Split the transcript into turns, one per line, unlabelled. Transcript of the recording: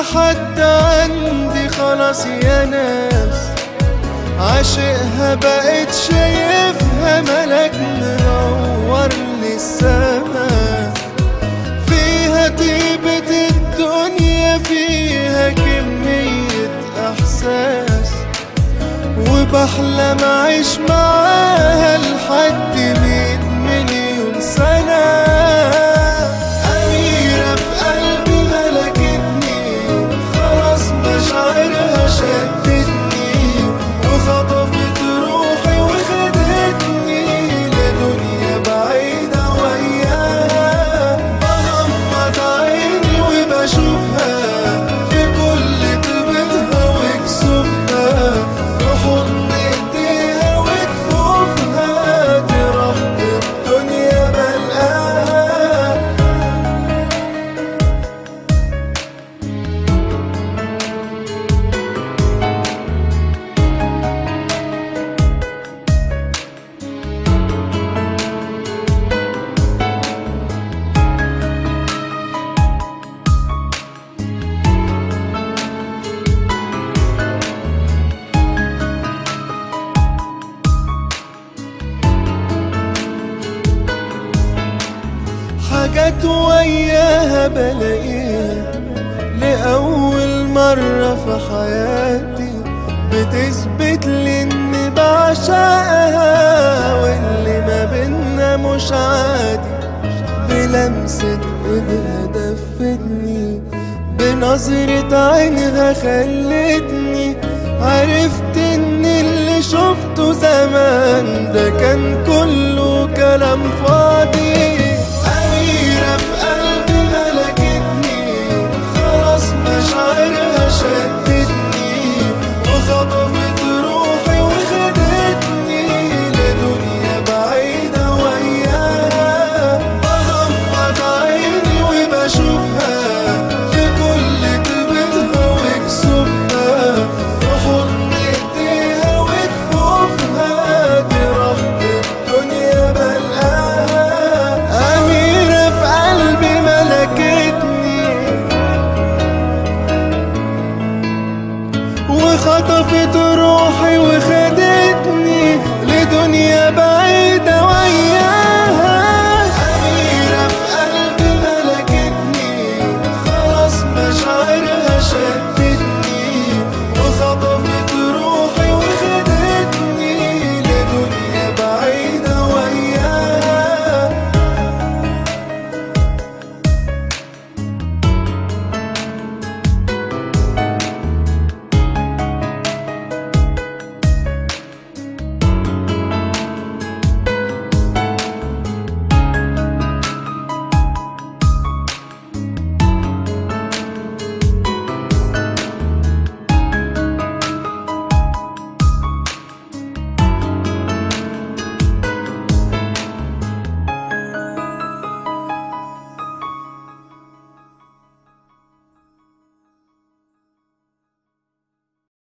حد عندي خلاص يا ناس عاشقها بقيت شايفها ملك منور للسما فيها طيبة الدنيا فيها كمية إحساس وبحلم أعيش معاها لحد مية مليون سنة أميرة في قلبي ملكتني خلاص مشاعرها شدتني وخطفت روحي وخدتني لدنيا بعيدة وياها بغمض عيني وبشوفها في كل طيبتها وكسوفها في حضن ايديها وكفوفها دي رحمة الدنيا بلقاها حاجات وياها بلاقيها لأول مرة في حياتي بتثبت لي إني بعشقها واللي ما بينا مش عادي بلمسة ايدها دفتني بنظرة عينها خلتني عرفت ان اللي شفته زمان ده كان كله كلام فاضي